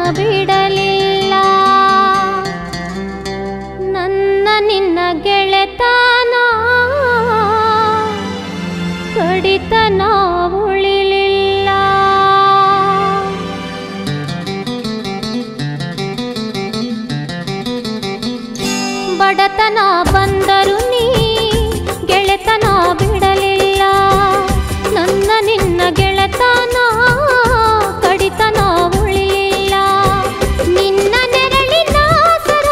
ಬಿಡಲಿಲ್ಲ ನನ್ನ ನಿನ್ನ ಗೆಳೆತನ ಕಡಿತನ ಉಳಿಲಿಲ್ಲ ಬಡತನ ಬಂದರು ನೀ ಗೆಳೆತನ ಬಿಡಲಿಲ್ಲ ನನ್ನ ನಿನ್ನ ಗೆಳೆತನ ಕಡಿತನ ಉಳಿಲಿಲ್ಲ ನಿನ್ನ ನೆರಳಿನ ಸರ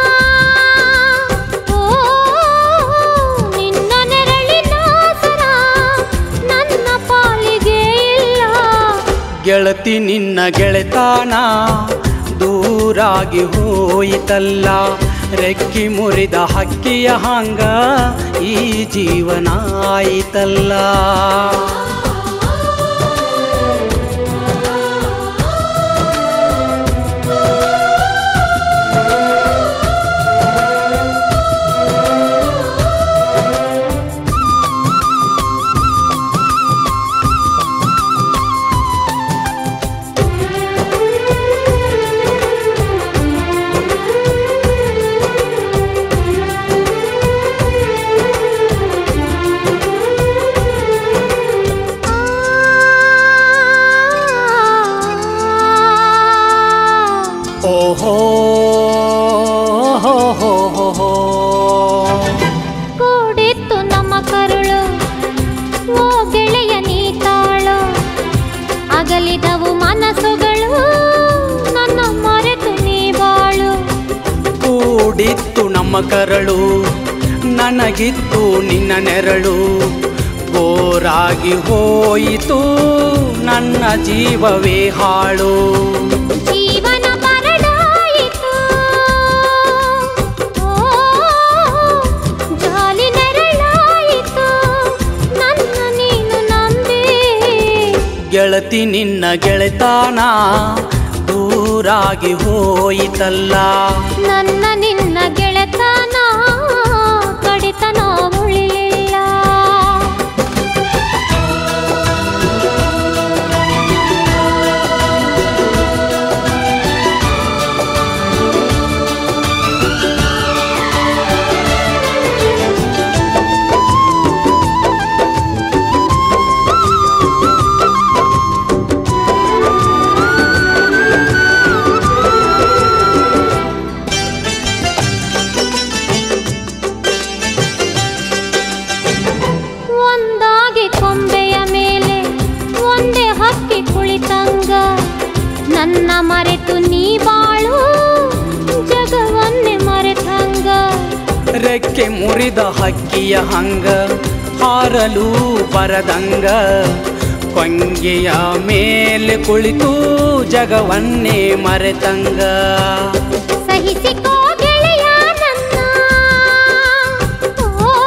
ಓ ನಿನ್ನ ನೆರಳಿನ ಸರ ನನ್ನ ಪಾಲಿಗೆ ಇಲ್ಲ ಗೆಳತಿ ನಿನ್ನ ಗೆಳೆತಾನ ದೂರಾಗಿ ಹೋಯಿತಲ್ಲ ರೆಕ್ಕಿ ಮುರಿದ ಹಕ್ಕಿಯ ಹಂಗ ಈ ಜೀವನ ಆಯಿತಲ್ಲ ಓಹೋ ಹೋ ಹೋ ಹೋ ಹೋ ಕೂಡಿತ್ತು ನಮ್ಮ ಕರುಳು ಓ ಗೆಳೆಯ ನೀ ತಾಳು ಅಗಲಿದವು ಮನಸ್ಸುಗಳು ನನ್ನ ಮರೆತು ನೀ ಬಾಳು ಕೂಡಿತ್ತು ನಮ್ಮ ಕರಳು ನನಗಿತ್ತು ನಿನ್ನ ನೆರಳು ಬೋರಾಗಿ ಹೋಯಿತು ನನ್ನ ಜೀವವೇ ಹಾಳು ಜೀವನ ಬರಡಾಯಿತು ಓ ಜಾಲಿ ನೆರಳಾಯಿತು ನನ್ನ ನೀನು ನಂಬಿ ಗೆಳತಿ ನಿನ್ನ ಗೆಳೆತಾನ ದೂರಾಗಿ ಹೋಯಿತಲ್ಲ ನನ್ನ ನಿನ್ನ ಗೆಳೆತನ ಕಡಿತನ ಉಳಿಲಿಲ್ಲ ಒಂದಾಗಿ ಕೊಂಬೆಯ ಮೇಲೆ ಒಂದೇ ಹಕ್ಕಿ ಕುಳಿತಂಗ ನನ್ನ ಮರೆತು ನೀ ಬಾಳು ಜಗವನ್ನೇ ಮರೆತಂಗ ರೆಕ್ಕೆ ಮುರಿದ ಹಕ್ಕಿಯ ಹಂಗ ಹಾರಲು ಬರದಂಗ ಕೊಂಗೆಯ ಮೇಲೆ ಕುಳಿತು ಜಗವನ್ನೇ ಮರೆತಂಗ ಸಹಿಸಿಕೋ ಗೆಳೆಯ ನನ್ನ ಓ,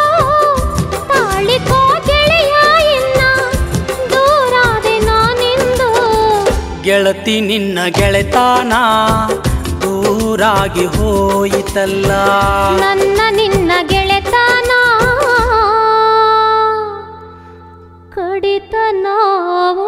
ತಾಳಿಕೋ ಗೆಳೆಯ ಇನ್ನ ದೂರಾದೆ ನಾನಿಂದು ಗೆಳತಿ ನಿನ್ನ ಗೆಳೆತಾನ ದೂರಾಗಿ ಹೋಯಿತಲ್ಲ ನನ್ನ ನಿನ್ನ ಗೆಳೆತನ ಕಡಿತನ